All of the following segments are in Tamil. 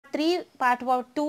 three part two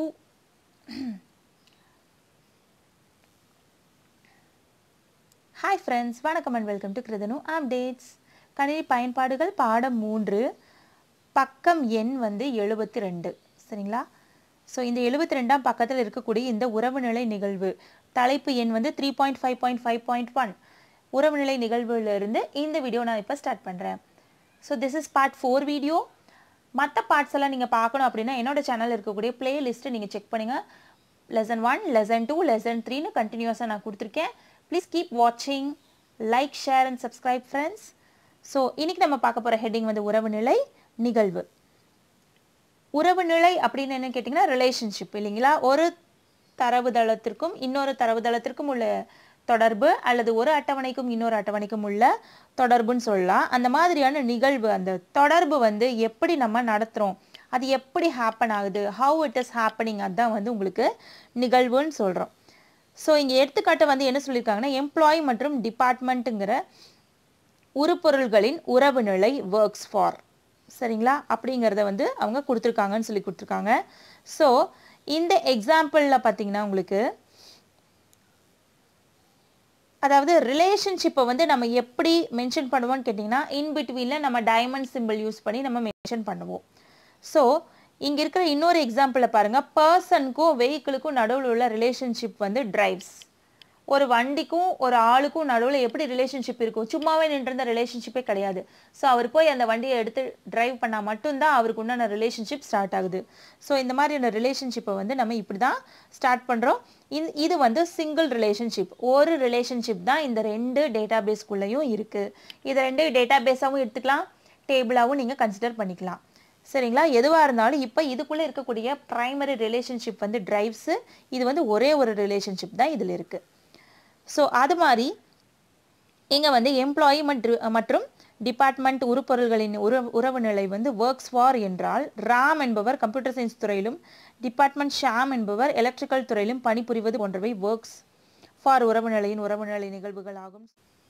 hi friends வணக்கம் அண்ட் வெல்கம் டு கிருதனு அப்டேட்ஸ் கணினி பயன்பாடுகள் பாடம் மூன்று பக்கம் எண் வந்து எழுபத்தி ரெண்டு சரிங்களா ஸோ இந்த எழுபத்தி ரெண்டாம் பக்கத்தில் இருக்கக்கூடிய இந்த உறவுநிலை நிகழ்வு தலைப்பு எண் வந்து three point five point five point one உறவுநிலை நிகழ்வுலேருந்து இந்த வீடியோ நான் இப்போ ஸ்டார்ட் பண்ணுறேன் so this is part four video மற்ற பார்ட்ஸ் எல்லாம் நீங்கள் பார்க்கணும் அப்படின்னா என்னோட சேனல் இருக்கக்கூடிய பிளேலிஸ்ட்டு நீங்கள் செக் பண்ணுங்கள் lesson one lesson two lesson த்ரீன்னு கண்டினியூஸாக நான் கொடுத்துருக்கேன் ப்ளீஸ் கீப் வாட்சிங் like share and subscribe friends so இன்னைக்கு நம்ம பார்க்க போகிற ஹெட்டிங் வந்து உறவுநிலை நிகழ்வு உறவுநிலை அப்படின்னு என்ன கேட்டிங்கன்னா ரிலேஷன்ஷிப் இல்லைங்களா ஒரு தரவுதளத்திற்கும் இன்னொரு தரவுதளத்திற்கும் உள்ள தொடர்பு அல்லது ஒரு அட்டவணைக்கும் இன்னொரு அட்டவணைக்கும் உள்ள தொடர்புன்னு சொல்லலாம் அந்த மாதிரியான நிகழ்வு அந்த தொடர்பு வந்து எப்படி நம்ம நடத்துகிறோம் அது எப்படி ஹேப்பன் ஆகுது ஹவு இட் இஸ் ஹேப்பனிங் அதுதான் வந்து உங்களுக்கு நிகழ்வுன்னு சொல்கிறோம் ஸோ இங்கே எடுத்துக்காட்டு வந்து என்ன சொல்லியிருக்காங்கன்னா எம்ப்ளாய் மற்றும் டிபார்ட்மெண்ட்டுங்கிற உருப்பொருள்களின் உறவு நிலை ஒர்க்ஸ் ஃபார் சரிங்களா அப்படிங்கிறத வந்து அவங்க கொடுத்துருக்காங்கன்னு சொல்லி கொடுத்துருக்காங்க ஸோ இந்த எக்ஸாம்பிளில் பார்த்தீங்கன்னா உங்களுக்கு அதாவது ரிலேஷன்ஷிப்பை வந்து நம்ம எப்படி மென்ஷன் பண்ணுவோம்னு கேட்டிங்கன்னா இன் பிட்வீனில் நம்ம டைமண்ட் சிம்பிள் யூஸ் பண்ணி நம்ம மென்ஷன் பண்ணுவோம் ஸோ இங்கே இருக்கிற இன்னொரு எக்ஸாம்பிளில் பாருங்கள் பர்சனுக்கும் வெஹிக்கிளுக்கும் நடுவில் உள்ள ரிலேஷன்ஷிப் வந்து டிரைவ்ஸ் ஒரு வண்டிக்கும் ஒரு ஆளுக்கும் நடுவில் எப்படி ரிலேஷன்ஷிப் இருக்கும் சும்மாவே நின்றிருந்த ரிலேஷன்ஷிப்பே கிடையாது ஸோ அவர் போய் அந்த வண்டியை எடுத்து டிரைவ் பண்ணால் மட்டும்தான் அவருக்கு உண்டான ரிலேஷன்ஷிப் ஸ்டார்ட் ஆகுது ஸோ இந்த மாதிரியான ரிலேஷன்ஷிப்பை வந்து நம்ம இப்படி தான் ஸ்டார்ட் பண்ணுறோம் இது இது வந்து சிங்கிள் ரிலேஷன்ஷிப் ஒரு ரிலேஷன்ஷிப் தான் இந்த ரெண்டு டேட்டா பேஸ்க்குள்ளேயும் இருக்குது இதை ரெண்டு டேட்டா பேஸாகவும் எடுத்துக்கலாம் டேபிளாகவும் நீங்கள் கன்சிடர் பண்ணிக்கலாம் சரிங்களா எதுவாக இருந்தாலும் இப்போ இதுக்குள்ளே இருக்கக்கூடிய ப்ரைமரி ரிலேஷன்ஷிப் வந்து டிரைவ்ஸு இது வந்து ஒரே ஒரு ரிலேஷன்ஷிப் தான் இதில் இருக்குது ஸோ அது மாதிரி இங்கே வந்து எம்ப்ளாயி மற்றும் டிபார்ட்மெண்ட் உருப்பொருள்களின் உற உறவு நிலை வந்து ஒர்க்ஸ் ஃபார் என்றால் ராம் என்பவர் கம்ப்யூட்டர் சயின்ஸ் துறையிலும் டிபார்ட்மெண்ட் ஷாம் என்பவர் எலக்ட்ரிக்கல் துறையிலும் பணிபுரிவது போன்றவை ஒர்க்ஸ் ஃபார் உறவு நிலையின் உறவு நிலை நிகழ்வுகள் ஆகும்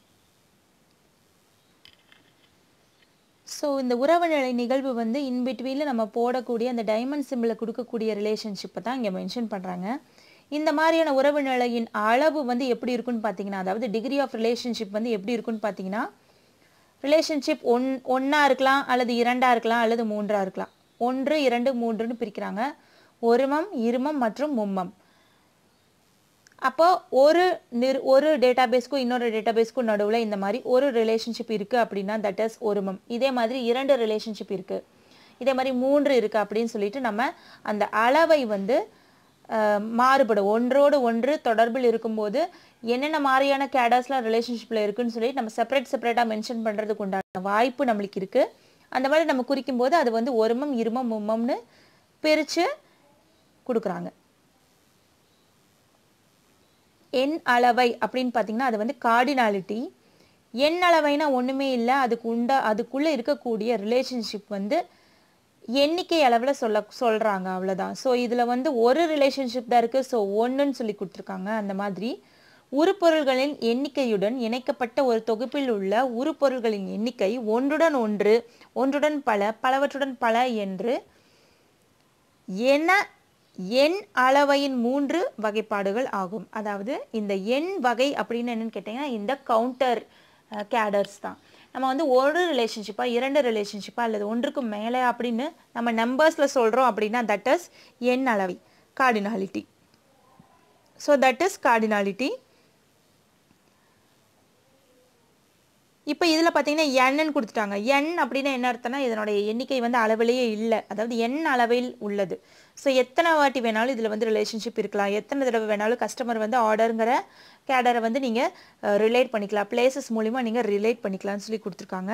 ஸோ இந்த உறவு நிலை நிகழ்வு வந்து இன்பிட்வீனில் நம்ம போடக்கூடிய அந்த டைமண்ட் சிம்பிளை கொடுக்கக்கூடிய ரிலேஷன்ஷிப்பை தான் இங்கே மென்ஷன் பண்ணுறாங்க இந்த மாதிரியான உறவு நிலையின் அளவு வந்து எப்படி இருக்குன்னு பார்த்தீங்கன்னா அதாவது டிகிரி ஆஃப் ரிலேஷன்ஷிப் வந்து எப்படி இருக்குன்னு பார்த்தீங்கன்னா ரிலேஷன்ஷிப் ஒன் ஒன்றா இருக்கலாம் அல்லது இரண்டாக இருக்கலாம் அல்லது மூன்றாக இருக்கலாம் ஒன்று இரண்டு மூன்றுன்னு பிரிக்கிறாங்க ஒருமம் இருமம் மற்றும் மும்மம் அப்போ ஒரு நிர் ஒரு டேட்டாபேஸ்க்கும் இன்னொரு டேட்டாபேஸ்க்கும் நடுவில் இந்த மாதிரி ஒரு ரிலேஷன்ஷிப் இருக்குது அப்படின்னா தட் இஸ் ஒருமம் இதே மாதிரி இரண்டு ரிலேஷன்ஷிப் இருக்குது இதே மாதிரி மூன்று இருக்குது அப்படின்னு சொல்லிட்டு நம்ம அந்த அளவை வந்து மாறுபடும் ஒன்றோடு ஒன்று தொடர்பில் இருக்கும்போது என்னென்ன மாதிரியான கேடர்ஸ்லாம் ரிலேஷன்ஷிப்பில் இருக்குன்னு சொல்லி நம்ம செப்பரேட் செப்பரேட்டாக மென்ஷன் பண்ணுறதுக்கு உண்டான வாய்ப்பு நம்மளுக்கு இருக்குது அந்த மாதிரி நம்ம குறிக்கும் போது அது வந்து ஒருமம் இருமம் மும்மம்னு பிரித்து கொடுக்குறாங்க எண் அளவை அப்படின்னு பார்த்தீங்கன்னா அது வந்து கார்டினாலிட்டி எண் அளவைனா ஒன்றுமே இல்லை அதுக்கு உண்டா அதுக்குள்ளே இருக்கக்கூடிய ரிலேஷன்ஷிப் வந்து எண்ணிக்கை அளவில் சொல்ல சொல்கிறாங்க அவ்வளோதான் ஸோ இதில் வந்து ஒரு ரிலேஷன்ஷிப் தான் இருக்குது ஸோ ஒன்றுன்னு சொல்லி கொடுத்துருக்காங்க அந்த மாதிரி உருப்பொருள்களின் எண்ணிக்கையுடன் இணைக்கப்பட்ட ஒரு தொகுப்பில் உள்ள உருப்பொருள்களின் எண்ணிக்கை ஒன்றுடன் ஒன்று ஒன்றுடன் பல பலவற்றுடன் பல என்று என எண் அளவையின் மூன்று வகைப்பாடுகள் ஆகும் அதாவது இந்த எண் வகை அப்படின்னு என்னன்னு கேட்டிங்கன்னா இந்த கவுண்டர் கேடர்ஸ் தான் நம்ம வந்து ஒரு ரிலேஷன்ஷிப்பாக இரண்டு ரிலேஷன்ஷிப்பாக அல்லது ஒன்றுக்கு மேலே அப்படின்னு நம்ம நம்பர்ஸில் சொல்கிறோம் அப்படின்னா தட் இஸ் எண் அளவை cardinality so that is cardinality இப்போ இதில் பார்த்தீங்கன்னா எண்ணுன்னு கொடுத்துட்டாங்க எண் அப்படின்னா என்ன அர்த்தம்னா இதனுடைய எண்ணிக்கை வந்து அளவிலேயே இல்லை அதாவது எண் அளவில் உள்ளது ஸோ எத்தனை வாட்டி வேணாலும் இதில் வந்து ரிலேஷன்ஷிப் இருக்கலாம் எத்தனை தடவை வேணாலும் கஸ்டமர் வந்து ஆர்டருங்கிற கேடரை வந்து நீங்கள் ரிலேட் பண்ணிக்கலாம் பிளேசஸ் மூலிமா நீங்கள் ரிலேட் பண்ணிக்கலாம்னு சொல்லி கொடுத்துருக்காங்க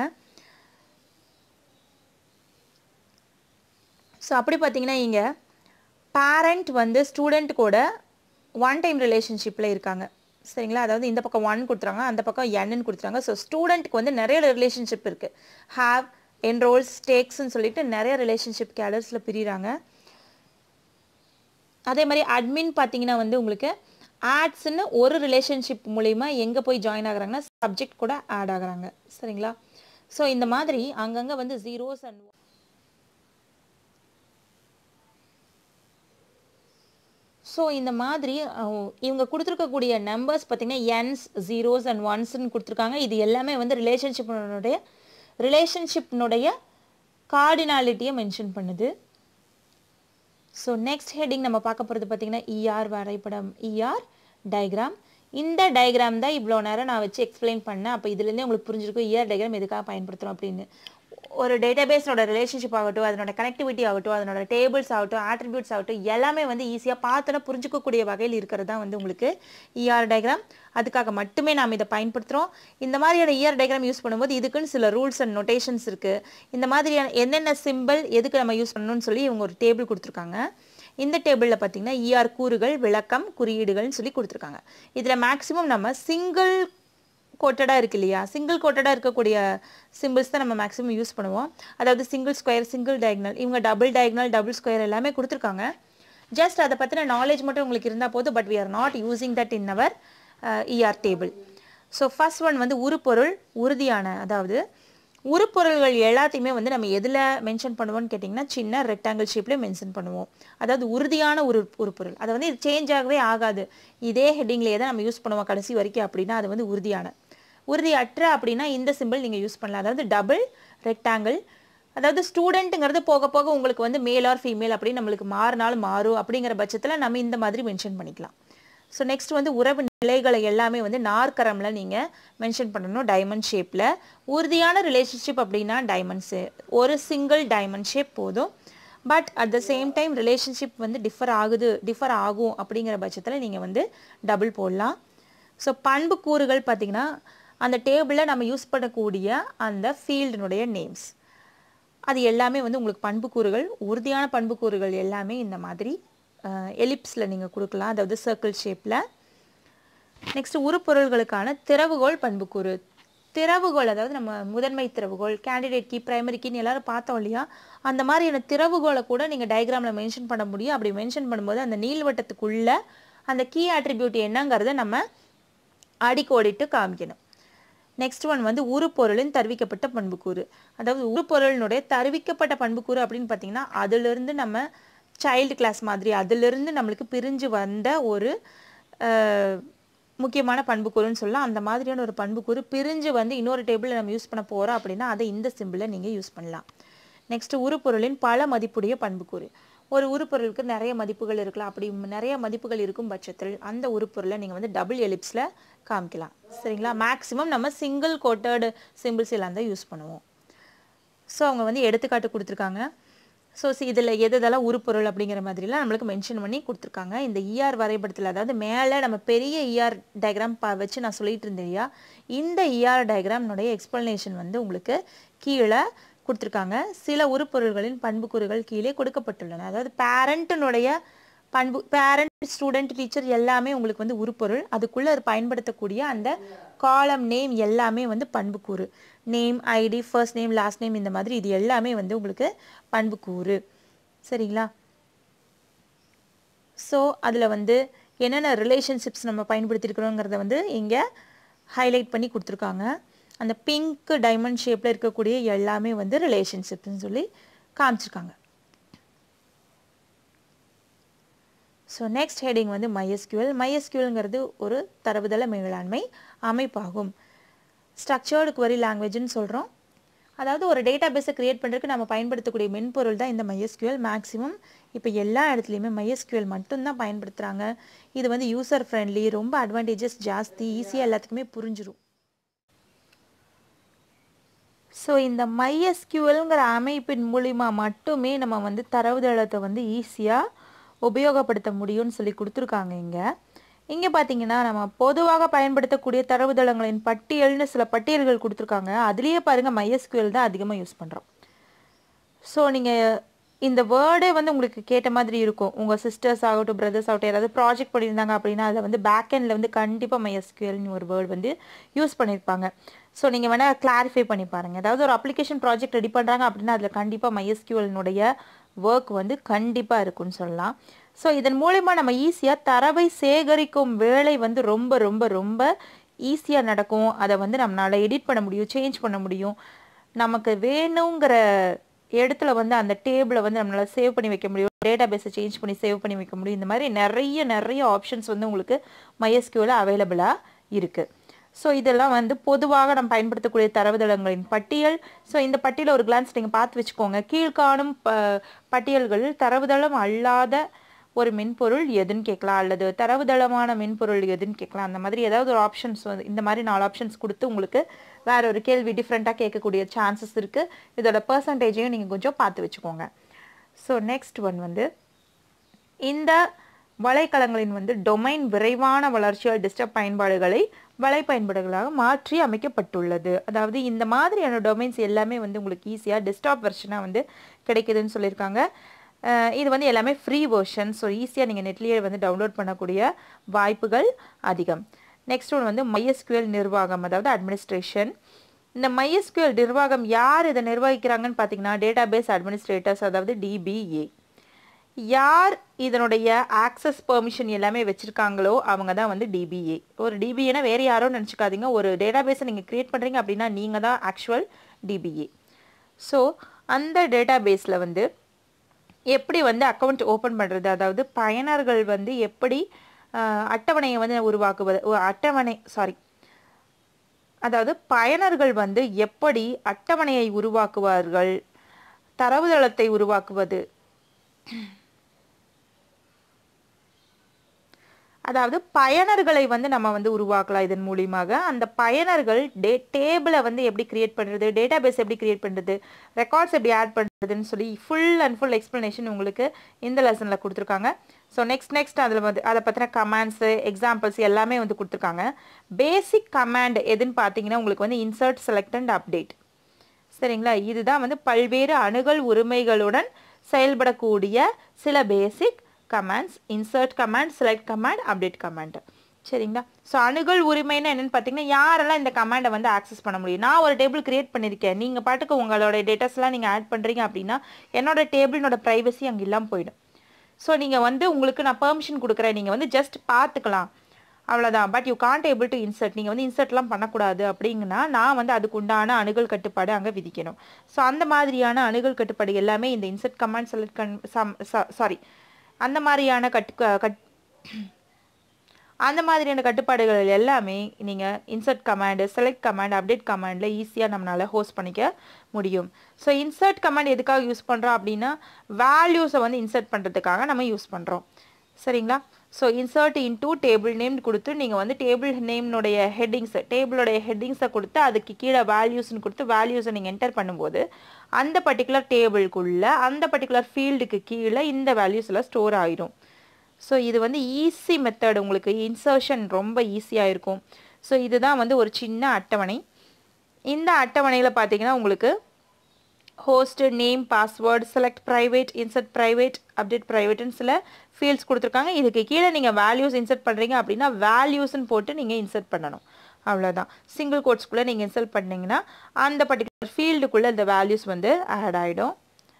ஸோ அப்படி பார்த்தீங்கன்னா இங்கே பேரண்ட் வந்து ஸ்டூடெண்ட் கூட ஒன் டைம் ரிலேஷன்ஷிப்பில் இருக்காங்க சரிங்களா அதாவது இந்த பக்கம் ஒன் கொடுத்துறாங்க அந்த பக்கம் என்னு கொடுத்துறாங்க ஸோ ஸ்டூடெண்ட்டுக்கு வந்து நிறைய ரிலேஷன்ஷிப் இருக்குது ஹாவ் என்ரோல்ஸ் டேக்ஸ்ன்னு சொல்லிட்டு நிறைய ரிலேஷன்ஷிப் கேடர்ஸில் பிரிகிறாங்க அதே மாதிரி அட்மின் பார்த்தீங்கன்னா வந்து உங்களுக்கு ஆட்ஸ்ன்னு ஒரு ரிலேஷன்ஷிப் மூலிமா எங்கே போய் ஜாயின் ஆகுறாங்கன்னா சப்ஜெக்ட் கூட ஆட் ஆகுறாங்க சரிங்களா ஸோ இந்த மாதிரி அங்கங்கே வந்து ஜீரோஸ் அண்ட் ஸோ இந்த மாதிரி அஹ், இவங்க கொடுத்துருக்கக்கூடிய நம்பர்ஸ் பார்த்தீங்கன்னா என்ஸ் ஜீரோஸ் அண்ட் ஒன்ஸ்ன்னு கொடுத்துருக்காங்க இது எல்லாமே வந்து ரிலேஷன்ஷிப்னுடைய ரிலேஷன்ஷிப்னுடைய கார்டினாலிட்டியை மென்ஷன் பண்ணுது ஸோ நெக்ஸ்ட் ஹெட்டிங் நம்ம பார்க்க போகிறது பார்த்தீங்கன்னா இஆர் வரைபடம் இஆர் டயக்ராம் இந்த டயக்ராம் தான் இவ்வளோ நேரம் நான் வச்சு எக்ஸ்பிளைன் பண்ணேன் அப்போ இதுலேருந்தே உங்களுக்கு புரிஞ்சிருக்கும் இஆர் டயக்ராம் எதுக்காக பயன்படுத்துகிறோம் அப்படின்னு ஒரு டேட்டாபேஸோட ரிலேஷன்ஷிப் ஆகட்டும் அதனோட கனெக்டிவிட்டி ஆகட்டும் அதனோட டேபிள்ஸ் ஆகட்டும் ஆட்ரிபியூட்ஸ் ஆகட்டும் எல்லாமே வந்து ஈஸியாக பார்த்தோன்னா புரிஞ்சுக்கக்கூடிய வகையில் இருக்கிறது தான் வந்து உங்களுக்கு இஆர் டயக்ராம் அதுக்காக மட்டுமே நாம் இதை பயன்படுத்துகிறோம் இந்த மாதிரியான இஆர் டயக்ராம் யூஸ் பண்ணும்போது இதுக்குன்னு சில ரூல்ஸ் அண்ட் நொட்டேஷன்ஸ் இருக்குது இந்த மாதிரியான என்னென்ன சிம்பிள் எதுக்கு நம்ம யூஸ் பண்ணணும்னு சொல்லி இவங்க ஒரு டேபிள் கொடுத்துருக்காங்க இந்த டேபிளில் பார்த்தீங்கன்னா இஆர் கூறுகள் விளக்கம் குறியீடுகள்னு சொல்லி கொடுத்துருக்காங்க இதில் மேக்ஸிமம் நம்ம சிங்கிள் கோட்டடாக இருக்கு இல்லையா சிங்கிள் கோட்டடாக இருக்கக்கூடிய சிம்பிள்ஸ் தான் நம்ம மேக்ஸிமம் யூஸ் பண்ணுவோம் அதாவது சிங்கிள் ஸ்கொயர் சிங்கிள் டயக்னல் இவங்க டபுள் டயக்னல் டபுள் ஸ்கொயர் எல்லாமே கொடுத்துருக்காங்க ஜஸ்ட் அதை பற்றின நாலேஜ் மட்டும் உங்களுக்கு இருந்தால் போதும் but we are not using that in our ER table so first one வந்து உருப்பொருள் உறுதியான அதாவது உருப்பொருள்கள் எல்லாத்தையுமே வந்து நம்ம எதில் மென்ஷன் பண்ணுவோம்னு கேட்டிங்கன்னா சின்ன ரெக்டாங்கிள் ஷேப்லேயே மென்ஷன் பண்ணுவோம் அதாவது உறுதியான ஒரு உருப்பொருள் அதை வந்து இது சேஞ்ச் ஆகவே ஆகாது இதே ஹெட்டிங்லேயே தான் நம்ம யூஸ் பண்ணுவோம் கடைசி வரைக்கும் அப்படின்னா அது வந்து உறுதியான உறுதியற்ற அப்படின்னா இந்த சிம்பிள் நீங்கள் யூஸ் பண்ணலாம் அதாவது டபுள் ரெக்டாங்கிள் அதாவது ஸ்டூடெண்ட்டுங்கிறது போக போக உங்களுக்கு வந்து மேல் ஆர் ஃபீமேல் அப்படின்னு நம்மளுக்கு மாறினாலும் மாறும் அப்படிங்கிற பட்சத்தில் நம்ம இந்த மாதிரி மென்ஷன் பண்ணிக்கலாம் ஸோ நெக்ஸ்ட் வந்து உறவு நிலைகளை எல்லாமே வந்து நாற்கரமில் நீங்கள் மென்ஷன் பண்ணணும் டைமண்ட் ஷேப்பில் உறுதியான ரிலேஷன்ஷிப் அப்படின்னா டைமண்ட்ஸு ஒரு சிங்கிள் டைமண்ட் ஷேப் போதும் but at the same time relationship வந்து டிஃபர் ஆகுது டிஃபர் ஆகும் அப்படிங்கிற பட்சத்தில் நீங்கள் வந்து டபுள் போடலாம் ஸோ பண்பு கூறுகள் பார்த்தீங்கன்னா அந்த டேபிளில் நம்ம யூஸ் பண்ணக்கூடிய அந்த ஃபீல்டினுடைய நேம்ஸ் அது எல்லாமே வந்து உங்களுக்கு பண்புக்கூறுகள் உறுதியான பண்புக்கூறுகள் எல்லாமே இந்த மாதிரி எலிப்ஸில் நீங்கள் கொடுக்கலாம் அதாவது சர்க்கிள் ஷேப்பில் நெக்ஸ்ட் உருப்பொருள்களுக்கான திறவுகோல் பண்புக்கூறு திறவுகோல் அதாவது நம்ம முதன்மை திறவுகோல் கேண்டிடேட் கீ பிரைமரி கீன்னு எல்லாரும் பார்த்தோம் இல்லையா அந்த மாதிரியான திறவுகோலை கூட நீங்கள் டயக்ராமில் மென்ஷன் பண்ண முடியும் அப்படி மென்ஷன் பண்ணும்போது அந்த நீள்வட்டத்துக்குள்ள அந்த கீ ஆட்ரிபியூட் என்னங்கிறத நம்ம அடிக்கோடிட்டு காமிக்கணும் நெக்ஸ்ட் ஒன் வந்து உருப்பொருளின் தருவிக்கப்பட்ட பண்புக்கூறு அதாவது உருப்பொருளினுடைய தருவிக்கப்பட்ட பண்புக்கூறு அப்படின்னு பார்த்தீங்கன்னா அதிலிருந்து நம்ம சைல்டு கிளாஸ் மாதிரி அதிலிருந்து நம்மளுக்கு பிரிஞ்சு வந்த ஒரு அஹ், முக்கியமான பண்புக்கூறுன்னு சொல்லலாம் அந்த மாதிரியான ஒரு பண்புக்கூறு பிரிஞ்சு வந்து இன்னொரு டேபிளில் நம்ம யூஸ் பண்ண போகிறோம் அப்படின்னா அதை இந்த சிம்பிளில் நீங்கள் யூஸ் பண்ணலாம் நெக்ஸ்ட் உருப்பொருளின் பல மதிப்புடைய பண்புக்கூறு ஒரு உருப்பொருளுக்கு நிறைய மதிப்புகள் இருக்கலாம் அப்படி நிறைய மதிப்புகள் இருக்கும் பட்சத்தில் அந்த உருப்பொருளை நீங்கள் வந்து டபுள் எலிப்ஸில் காமிக்கலாம் சரிங்களா மேக்ஸிமம் நம்ம சிங்கிள் கோட்டர்டு சிம்பிள்ஸ் எல்லாம் தான் யூஸ் பண்ணுவோம் ஸோ அவங்க வந்து எடுத்துக்காட்டு கொடுத்துருக்காங்க ஸோ இதில் எது எதெல்லாம் உருப்பொருள் அப்படிங்கிற மாதிரிலாம் நம்மளுக்கு மென்ஷன் பண்ணி கொடுத்துருக்காங்க இந்த இஆர் வரைபடத்தில் அதாவது மேலே நம்ம பெரிய இஆர் டயக்ராம் பா வச்சு நான் சொல்லிட்டு இருந்தேன் இல்லையா இந்த இஆர் டயக்ராம்னுடைய எக்ஸ்பிளனேஷன் வந்து உங்களுக்கு கீழே கொடுத்துருக்காங்க சில உருப்பொருள்களின் பண்புக்கூறுகள் கீழே கொடுக்கப்பட்டுள்ளன அதாவது பேரண்ட்டினுடைய பண்பு பேரண்ட் ஸ்டூடெண்ட் டீச்சர் எல்லாமே உங்களுக்கு வந்து உருப்பொருள் அதுக்குள்ளே பயன்படுத்தக்கூடிய அந்த காலம் நேம் எல்லாமே வந்து பண்புக்கூறு name ID first name last name இந்த மாதிரி இது எல்லாமே வந்து உங்களுக்கு பண்புக்கூறு சரிங்களா ஸோ அதில் வந்து என்னென்ன ரிலேஷன்ஷிப்ஸ் நம்ம பயன்படுத்தியிருக்கிறோங்கிறத வந்து இங்கே ஹைலைட் பண்ணி கொடுத்துருக்காங்க அந்த பிங்க் டைமண்ட் ஷேப்பில் இருக்கக்கூடிய எல்லாமே வந்து ரிலேஷன்ஷிப்னு சொல்லி காமிச்சிருக்காங்க ஸோ நெக்ஸ்ட் ஹெடிங் வந்து MySQL MySQLங்கிறது ஒரு தரவுதள மேலாண்மை அமைப்பாகும் ஸ்ட்ரக்சர்டு query லாங்குவேஜ்னு சொல்கிறோம் அதாவது ஒரு டேட்டா பேஸை க்ரியேட் பண்ணுறதுக்கு நம்ம பயன்படுத்தக்கூடிய மென்பொருள் தான் இந்த MySQL மேக்ஸிமம் இப்போ எல்லா இடத்துலையுமே MySQL மட்டும்தான் பயன்படுத்துகிறாங்க இது வந்து யூசர் ஃப்ரெண்ட்லி ரொம்ப அட்வான்டேஜஸ் ஜாஸ்தி ஈஸியாக எல்லாத்துக்குமே புரிஞ்சிரும் ஸோ இந்த MySQLங்கிற அமைப்பின் மூலிமா மட்டுமே நம்ம வந்து தரவுதளத்தை வந்து ஈஸியாக உபயோகப்படுத்த முடியும்னு சொல்லி கொடுத்துருக்காங்க இங்கே இங்கே பார்த்தீங்கன்னா நம்ம பொதுவாக பயன்படுத்தக்கூடிய தரவுதளங்களின் பட்டியல்னு சில பட்டியல்கள் கொடுத்துருக்காங்க அதுலேயே பாருங்கள் MySQL தான் அதிகமாக யூஸ் பண்ணுறோம் ஸோ நீங்கள் இந்த வேர்டே வந்து உங்களுக்கு கேட்ட மாதிரி இருக்கும் உங்கள் சிஸ்டர்ஸ் ஆகட்டும் பிரதர்ஸ் ஆகட்டும் யாராவது ப்ராஜெக்ட் பண்ணியிருந்தாங்க அப்படின்னா அதில் வந்து பேக் எண்டில் வந்து கண்டிப்பாக MySQLனு ஒரு வேர்டு வந்து யூஸ் பண்ணியிருப்பாங்க ஸோ நீங்கள் வேணால் கிளாரிஃபை பண்ணி பாருங்கள் அதாவது ஒரு அப்ளிகேஷன் ப்ராஜெக்ட் ரெடி பண்ணுறாங்க அப்படின்னா அதில் கண்டிப்பாக MySQLனுடைய ஒர்க் வந்து கண்டிப்பாக இருக்குன்னு சொல்லலாம் ஸோ இதன் மூலயமா நம்ம ஈஸியாக தரவை சேகரிக்கும் வேலை வந்து ரொம்ப ரொம்ப ரொம்ப ஈஸியாக நடக்கும் அதை வந்து நம்மளால் எடிட் பண்ண முடியும் சேஞ்ச் பண்ண முடியும் நமக்கு வேணுங்கிற இடத்துல வந்து அந்த டேபிளை வந்து நம்மளால் சேவ் பண்ணி வைக்க முடியும் டேட்டா பேஸை சேஞ்ச் பண்ணி சேவ் பண்ணி வைக்க முடியும் இந்த மாதிரி நிறைய நிறைய ஆப்ஷன்ஸ் வந்து உங்களுக்கு MySQL அவைலபிளாக இருக்குது ஸோ இதெல்லாம் வந்து பொதுவாக நம்ம பயன்படுத்தக்கூடிய தரவுதளங்களின் பட்டியல் ஸோ இந்த பட்டியலை ஒரு கிளான்ஸ் நீங்கள் பார்த்து வச்சுக்கோங்க கீழ்காணும் ப பட்டியல்களில் தரவுதளம் அல்லாத ஒரு மென்பொருள் எதுன்னு கேட்கலாம் அல்லது தரவுதளமான மென்பொருள் எதுன்னு கேட்கலாம் அந்த மாதிரி ஏதாவது ஒரு ஆப்ஷன்ஸ் வந்து இந்த மாதிரி நாலு ஆப்ஷன்ஸ் கொடுத்து உங்களுக்கு வேற ஒரு கேள்வி டிஃப்ரெண்ட்டாக கேட்கக்கூடிய சான்சஸ் இருக்குது இதோட பர்சன்டேஜையும் நீங்கள் கொஞ்சம் பார்த்து வச்சுக்கோங்க ஸோ நெக்ஸ்ட் ஒன் வந்து இந்த வலைத்தளங்களின் வந்து டொமைன் விரைவான வளர்ச்சியால் டிஸ்டர்ப் பயன்பாடுகளை வலை பயன்பாடுகளாக மாற்றி அமைக்கப்பட்டுள்ளது அதாவது இந்த மாதிரியான டொமைன்ஸ் எல்லாமே வந்து உங்களுக்கு ஈஸியாக டெஸ்க்டாப் வெர்ஷனாக வந்து கிடைக்குதுன்னு சொல்லியிருக்காங்க அஹ் இது வந்து எல்லாமே ஃப்ரீ வெர்ஷன் ஸோ ஈஸியாக நீங்கள் நெட்லேயே வந்து டவுன்லோட் பண்ணக்கூடிய வாய்ப்புகள் அதிகம் நெக்ஸ்ட் ஒன் வந்து MySQL நிர்வாகம் அதாவது அட்மினிஸ்ட்ரேஷன் இந்த MySQL நிர்வாகம் யார் இதை நிர்வகிக்கிறாங்கன்னு பார்த்தீங்கன்னா டேட்டாபேஸ் அட்மினிஸ்ட்ரேட்டர்ஸ் அதாவது டிபிஏ யார் இதனுடைய ஆக்சஸ் பெர்மிஷன் எல்லாமே வச்சுருக்காங்களோ அவங்க தான் வந்து டிபிஏ ஒரு டிபிஏனா வேறு யாரும் நினச்சிக்காதீங்க ஒரு டேட்டாபேஸை நீங்கள் க்ரியேட் பண்ணுறீங்க அப்படின்னா நீங்கள் தான் ஆக்சுவல் டிபிஏ ஸோ அந்த டேட்டாபேஸில் வந்து எப்படி வந்து அக்கௌண்ட் ஓப்பன் பண்ணுறது அதாவது பயனர்கள் வந்து எப்படி அஹ், அட்டவணையை வந்து உருவாக்குவது ஓ, அட்டவணை சாரி அதாவது பயனர்கள் வந்து எப்படி அட்டவணையை உருவாக்குவார்கள் தரவுதளத்தை உருவாக்குவது அதாவது பயனர்களை வந்து நம்ம வந்து உருவாக்கலாம் இதன் மூலியமாக அந்த பயனர்கள் டே டேபிளை வந்து எப்படி கிரியேட் பண்ணுறது டேட்டாபேஸ் எப்படி கிரியேட் பண்ணுறது ரெக்கார்ட்ஸ் எப்படி ஆட் பண்ணுறதுன்னு சொல்லி ஃபுல் அண்ட் ஃபுல் எக்ஸ்ப்ளனேஷன் உங்களுக்கு இந்த லெசனில் கொடுத்துருக்காங்க ஸோ நெக்ஸ்ட் நெக்ஸ்ட் அதில் வந்து அதை பற்றின கமாண்ட்ஸு எக்ஸாம்பிள்ஸ் எல்லாமே வந்து கொடுத்துருக்காங்க பேசிக் கமாண்ட் எதுன்னு பார்த்தீங்கன்னா உங்களுக்கு வந்து இன்சர்ட் செலக்ட் அண்ட் அப்டேட் சரிங்களா இதுதான் வந்து பல்வேறு அணுகல் உரிமைகளுடன் செயல்படக்கூடிய சில basic commands insert command select command update command சரிங்களா ஸோ அணுகல் உரிமைன்னு என்னன்னு பார்த்தீங்கன்னா யாரெல்லாம் இந்த கமாண்டை வந்து ஆக்சஸ் பண்ண முடியும் நான் ஒரு டேபிள் கிரியேட் பண்ணியிருக்கேன் நீங்கள் பாட்டுக்கு உங்களோட டேட்டாஸ்லாம் நீங்கள் ஆட் பண்ணுறீங்க அப்படின்னா என்னோட டேபிளினோட ப்ரைவசி அங்கே இல்லாமல் போயிடும் ஸோ நீங்கள் வந்து உங்களுக்கு நான் பெர்மிஷன் கொடுக்குறேன் நீங்கள் வந்து ஜஸ்ட் பார்த்துக்கலாம் அவ்வளோதான் but you can't able to insert நீங்கள் வந்து இன்சர்ட்லாம் பண்ணக்கூடாது அப்படிங்கன்னா நான் வந்து அதுக்கு உண்டான அணுகல் கட்டுப்பாடு அங்கே விதிக்கணும் ஸோ அந்த மாதிரியான அணுகல் கட்டுப்பாடு எல்லாமே இந்த இன்சர்ட் கமாண்ட் செலக்ட் கன் சாரி அந்த மாதிரியான கட்டு கட் அந்த மாதிரியான கட்டுப்பாடுகள் எல்லாமே நீங்கள் insert command select command update கமாண்டில் ஈஸியாக நம்மளால் ஹோஸ்ட் பண்ணிக்க முடியும் ஸோ இன்சர்ட் கமாண்ட் எதுக்காக யூஸ் பண்ணுறோம் அப்படின்னா வேல்யூஸை வந்து இன்சர்ட் பண்ணுறதுக்காக நம்ம யூஸ் பண்ணுறோம் சரிங்களா so insert into table name கொடுத்து நீங்கள் வந்து டேபிள் நேம்னுடைய ஹெட்டிங்ஸை டேபிளோடைய ஹெட்டிங்ஸை கொடுத்து அதுக்கு கீழே வேல்யூஸ்னு கொடுத்து வேல்யூஸை நீங்கள் என்டர் பண்ணும்போது அந்த பர்டிகுலர் டேபிள்குள்ளே அந்த பர்டிகுலர் ஃபீல்டுக்கு கீழே இந்த வேல்யூஸ் எல்லாம் ஸ்டோர் ஆயிடும் ஸோ இது வந்து ஈஸி மெத்தட் உங்களுக்கு இன்சர்ஷன் ரொம்ப ஈஸியாக இருக்கும் ஸோ இதுதான் வந்து ஒரு சின்ன அட்டவணை இந்த அட்டவணையில் பார்த்தீங்கன்னா உங்களுக்கு host name password select private insert private update ப்ரைவேட்னு சில ஃபீல்ட்ஸ் கொடுத்துருக்காங்க இதுக்கு கீழே நீங்கள் வேல்யூஸ் இன்சர்ட் பண்ணுறீங்க அப்படின்னா வேல்யூஸ்ன்னு போட்டு நீங்கள் இன்சர்ட் பண்ணணும் அவ்வளோதான் சிங்கிள் கோட்ஸ்குள்ளே நீங்கள் இன்சர்ட் பண்ணீங்கன்னா அந்த பர்டிகுலர் ஃபீல்டுக்குள்ளே இந்த வேல்யூஸ் வந்து ஆட் ஆகிடும்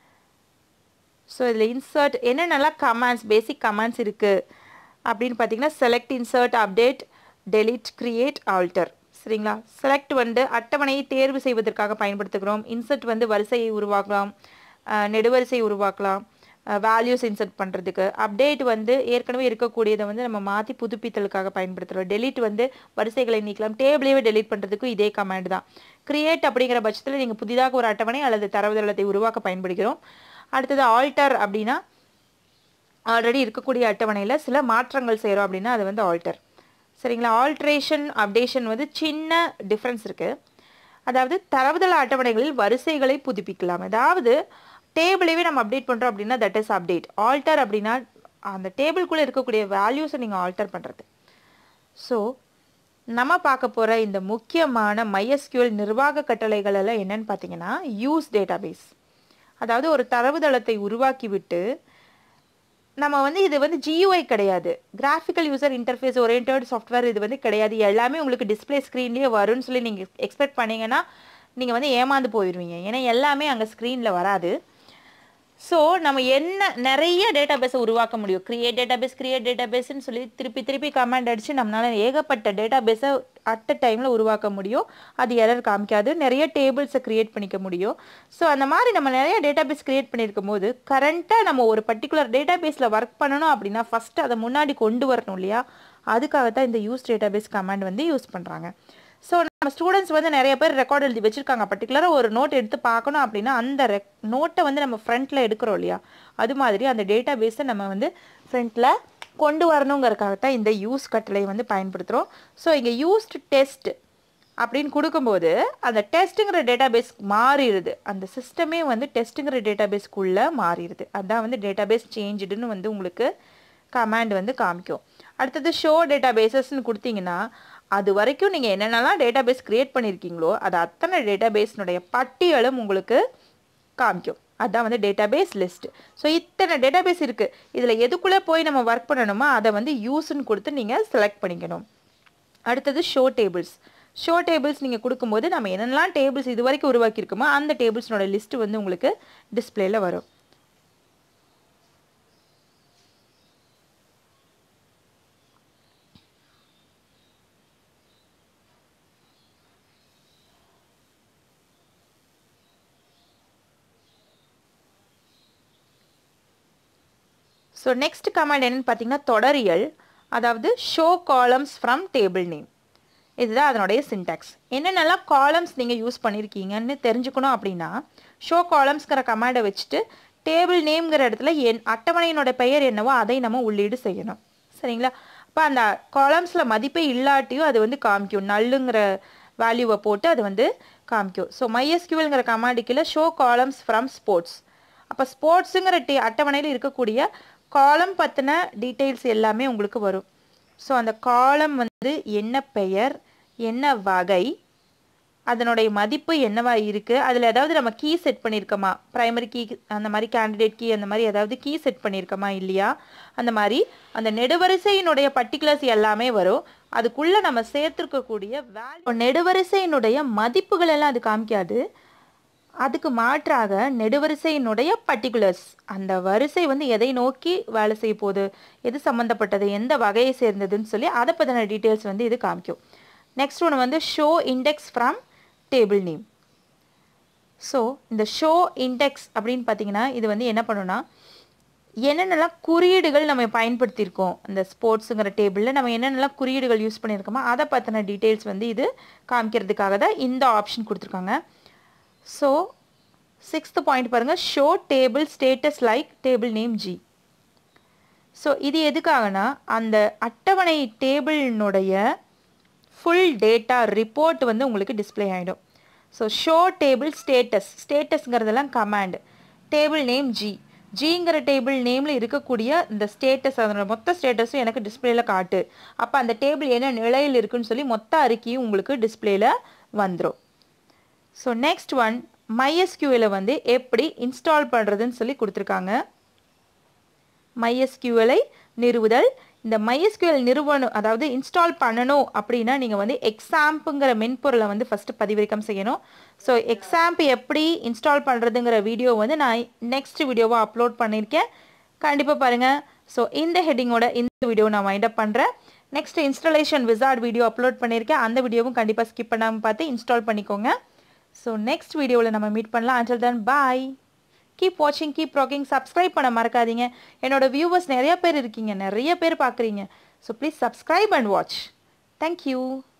ஸோ இதில் இன்சர்ட் என்னென்னலாம் கமாண்ட்ஸ் பேசிக் கமாண்ட்ஸ் இருக்குது அப்படின்னு பார்த்தீங்கன்னா select insert update delete create alter சரிங்களா செலக்ட் வந்து அட்டவணையை தேர்வு செய்வதற்காக பயன்படுத்துகிறோம் இன்சர்ட் வந்து வரிசையை உருவாக்கலாம் அஹ் நெடுவரிசை உருவாக்கலாம் வேல்யூஸ் இன்சர்ட் பண்ணுறதுக்கு அப்டேட் வந்து ஏற்கனவே இருக்கக்கூடியதை வந்து நம்ம மாற்றி புதுப்பித்தலுக்காக பயன்படுத்துகிறோம் டெலிட் வந்து வரிசைகளை நீக்கலாம் டேபிளையே டெலிட் பண்ணுறதுக்கும் இதே கமாண்ட் தான் கிரியேட் அப்படிங்கிற பட்சத்தில் நீங்கள் புதிதாக ஒரு அட்டவணை அல்லது தரவுதளத்தை உருவாக்க பயன்படுகிறோம் அடுத்தது ஆல்டர் அப்படின்னா ஆல்ரெடி இருக்கக்கூடிய அட்டவணையில் சில மாற்றங்கள் செய்கிறோம் அப்படின்னா அது வந்து ஆல்டர் சரிங்களா ஆல்ட்ரேஷன் அப்டேஷன் வந்து சின்ன டிஃப்ரென்ஸ் இருக்குது அதாவது தரவுதள அட்டவணைகளில் வரிசைகளை புதுப்பிக்கலாம் அதாவது டேபிளைவே நம்ம அப்டேட் பண்ணுறோம் அப்படின்னா தட் இஸ் அப்டேட் ஆல்டர் அப்படின்னா அந்த டேபிள்குள்ளே இருக்கக்கூடிய வேல்யூஸை நீங்கள் ஆல்டர் பண்ணுறது ஸோ நம்ம பார்க்க போகிற இந்த முக்கியமான MySQL நிர்வாக கட்டளைகள் எல்லாம் என்னன்னு பார்த்தீங்கன்னா யூஸ் டேட்டாபேஸ் அதாவது ஒரு தரவுதளத்தை உருவாக்கிவிட்டு நம்ம வந்து இது வந்து GUI கிடையாது graphical user interface orient software இது வந்து கிடையாது எல்லாமே உங்களுக்கு டிஸ்பிளே ஸ்க்ரீன்லேயே வரும்னு சொல்லி நீங்கள் எக்ஸ்பெக்ட் பண்ணீங்கன்னா நீங்கள் வந்து ஏமாந்து போயிடுவீங்க ஏன்னா எல்லாமே அங்கே ஸ்க்ரீனில் வராது ஸோ நம்ம என்ன நிறைய டேட்டா பேஸை உருவாக்க முடியும் create database create data பேஸ்ன்னு சொல்லி திருப்பி திருப்பி கமாண்ட் அடித்து நம்மளால ஏகப்பட்ட டேட்டா பேஸை அட் அ டைமில் உருவாக்க முடியும் அது எரர் காமிக்காது நிறைய டேபிள்ஸை கிரியேட் பண்ணிக்க முடியும் ஸோ அந்த மாதிரி நம்ம நிறைய டேட்டா பேஸ் கிரியேட் பண்ணியிருக்கும் போது கரண்ட்டாக நம்ம ஒரு பர்டிகுலர் டேட்டா பேஸில் ஒர்க் பண்ணணும் அப்படின்னா ஃபஸ்ட்டு அதை முன்னாடி கொண்டு வரணும் இல்லையா அதுக்காக தான் இந்த யூஸ் டேட்டா பேஸ் கமாண்ட் வந்து யூஸ் பண்ணுறாங்க ஸோ நம்ம ஸ்டூடெண்ட்ஸ் வந்து நிறைய பேர் ரெக்கார்ட் எழுதி வச்சுருக்காங்க பர்டிகுலராக ஒரு நோட் எடுத்து பார்க்கணும் அப்படின்னா அந்த ரெக் நோட்டை வந்து நம்ம ஃப்ரண்ட்டில் எடுக்கிறோம் இல்லையா அது மாதிரி அந்த டேட்டா பேஸை நம்ம வந்து ஃப்ரண்ட்டில் கொண்டு வரணுங்கிறதுக்காகத்தான் இந்த யூஸ் கட்டளை வந்து பயன்படுத்துகிறோம் ஸோ இங்கே யூஸ்டு டெஸ்ட் அப்படின்னு கொடுக்கும்போது அந்த டெஸ்ட்டுங்கிற டேட்டா பேஸ் மாறிடுது அந்த சிஸ்டமே வந்து டெஸ்ட்டுங்கிற டேட்டா பேஸ்க்குள்ளே மாறிடுது அதான் வந்து டேட்டா பேஸ் சேஞ்சுடுன்னு வந்து உங்களுக்கு கமாண்ட் வந்து காமிக்கும் அடுத்தது ஷோ டேட்டா பேசஸ்ன்னு கொடுத்தீங்கன்னா அது வரைக்கும் நீங்கள் என்னென்னலாம் டேட்டா பேஸ் க்ரியேட் பண்ணியிருக்கீங்களோ அது அத்தனை டேட்டா பேஸ்னுடைய பட்டியலும் உங்களுக்கு காமிக்கும் அதான் வந்து டேட்டா பேஸ் லிஸ்ட் ஸோ இத்தனை டேட்டா பேஸ் இருக்குது இதில் எதுக்குள்ளே போய் நம்ம ஒர்க் பண்ணணுமோ அதை வந்து யூஸ்ன்னு கொடுத்து நீங்கள் செலக்ட் பண்ணிக்கணும் அடுத்தது ஷோ டேபிள்ஸ் ஷோ டேபிள்ஸ் நீங்கள் கொடுக்கும்போது நம்ம என்னென்னலாம் டேபிள்ஸ் இது வரைக்கும் உருவாக்கியிருக்கோமோ அந்த டேபிள்ஸ்னோட லிஸ்ட் வந்து உங்களுக்கு டிஸ்பிளேல வரும் ஸோ நெக்ஸ்ட் கமாண்ட் என்னன்னு பார்த்தீங்கன்னா தொடரியல் அதாவது show columns from table name இதுதான் அதனுடைய சின்டாக்ஸ் என்னென்னலாம் காலம்ஸ் நீங்கள் யூஸ் பண்ணியிருக்கீங்கன்னு தெரிஞ்சுக்கணும் அப்படின்னா ஷோ காலம்ஸ்ங்கிற கமாண்டை வச்சுட்டு டேபிள் நேம்ங்கிற இடத்துல என் அட்டவணையினோட பெயர் என்னவோ அதை நம்ம உள்ளீடு செய்யணும் சரிங்களா அப்போ அந்த காலம்ஸில் மதிப்பே இல்லாட்டியும் அது வந்து காமிக்கும் நல்லுங்கிற வேல்யூவை போட்டு அது வந்து காமிக்கும் ஸோ மைஎஸ்கியூஎல்ங்கிற கமாண்டிக்கில் ஷோ காலம்ஸ் ஃப்ரம் ஸ்போர்ட்ஸ் அப்போ ஸ்போர்ட்ஸுங்கிற டே அட்டவணையில் இருக்கக்கூடிய காலம் பற்றின டீட்டெயில்ஸ் எல்லாமே உங்களுக்கு வரும் ஸோ அந்த காலம் வந்து என்ன பெயர் என்ன வகை அதனுடைய மதிப்பு என்னவா இருக்குது அதில் ஏதாவது நம்ம கீ செட் பண்ணியிருக்கோமா ப்ரைமரி கீ அந்த மாதிரி கேண்டிடேட் கீ அந்த மாதிரி ஏதாவது கீ செட் பண்ணியிருக்கோமா இல்லையா அந்த மாதிரி அந்த நெடுவரிசையினுடைய பர்டிகுலர்ஸ் எல்லாமே வரும் அதுக்குள்ளே நம்ம சேர்த்துருக்கக்கூடிய வேல்யூ நெடுவரிசையினுடைய மதிப்புகள் எல்லாம் அது காமிக்காது அதுக்கு மாற்றாக நெடுவரிசையினுடைய பர்டிகுலர்ஸ் அந்த வரிசை வந்து எதை நோக்கி வேலை செய்ய போகுது எது சம்மந்தப்பட்டது எந்த வகையை சேர்ந்ததுன்னு சொல்லி அதை பற்றின டீட்டெயில்ஸ் வந்து இது காமிக்கும் நெக்ஸ்ட் ஒன்று வந்து show index from table name so இந்த ஷோ இண்டெக்ஸ் அப்படின்னு பார்த்தீங்கன்னா இது வந்து என்ன பண்ணுன்னா என்னென்னலாம் குறியீடுகள் நம்ம பயன்படுத்தியிருக்கோம் இந்த ஸ்போர்ட்ஸுங்கிற டேபிளில் நம்ம என்னென்னலாம் குறியீடுகள் யூஸ் பண்ணியிருக்கோமோ அதை பற்றின டீட்டெயில்ஸ் வந்து இது காமிக்கிறதுக்காக தான் இந்த ஆப்ஷன் கொடுத்துருக்காங்க ஸோ சிக்ஸ்த்து பாயிண்ட் பாருங்கள் show table status like table name G so இது எதுக்காகனா அந்த அட்டவணை டேபிளினுடைய ஃபுல் டேட்டா ரிப்போர்ட் வந்து உங்களுக்கு டிஸ்பிளே ஆகிடும் ஸோ ஷோ டேபிள் ஸ்டேட்டஸ் ஸ்டேட்டஸ்ங்கிறதெல்லாம் கமாண்ட் டேபிள் நேம் ஜி ஜிங்கிற டேபிள் நேமில் இருக்கக்கூடிய இந்த ஸ்டேட்டஸ் அதனோட மொத்த ஸ்டேட்டஸும் எனக்கு டிஸ்பிளேல காட்டு அப்போ அந்த டேபிள் என்ன நிலையில் இருக்குன்னு சொல்லி மொத்த அறிக்கையும் உங்களுக்கு டிஸ்பிளேல வந்துடும் ஸோ நெக்ஸ்ட் ஒன் மைஎஸ்கியூவில் வந்து எப்படி இன்ஸ்டால் பண்ணுறதுன்னு சொல்லி கொடுத்துருக்காங்க மைஎஸ்கியூஎலை நிறுவுதல் இந்த மைஎஸ்கியூஎல் நிறுவனம் அதாவது இன்ஸ்டால் பண்ணணும் அப்படின்னா நீங்கள் வந்து எக்ஸாம்புங்கிற மென்பொருளை வந்து ஃபஸ்ட்டு பதிவிறக்கம் செய்யணும் ஸோ எக்ஸாம்ப் எப்படி இன்ஸ்டால் பண்ணுறதுங்கிற வீடியோ வந்து நான் நெக்ஸ்ட் வீடியோவாக அப்லோட் பண்ணியிருக்கேன் கண்டிப்பாக பாருங்கள் ஸோ இந்த ஹெட்டிங்கோட இந்த வீடியோ நான் வைண்ட் அப் பண்ணுறேன் next installation wizard video upload பண்ணியிருக்கேன் அந்த வீடியோவும் கண்டிப்பாக ஸ்கிப் பண்ணாமல் பார்த்து இன்ஸ்டால் பண்ணிக்கோங்க ஸோ நெக்ஸ்ட் வீடியோவில் நம்ம மீட் பண்ணலாம் அண்டில் தென் பாய் கீப் வாட்சிங் கீப் ராக்கிங் சப்ஸ்கிரைப் பண்ண மறக்காதீங்க என்னோட வியூவர்ஸ் நிறைய பேர் இருக்கீங்க நிறைய பேர் பார்க்குறீங்க so please subscribe and watch thank you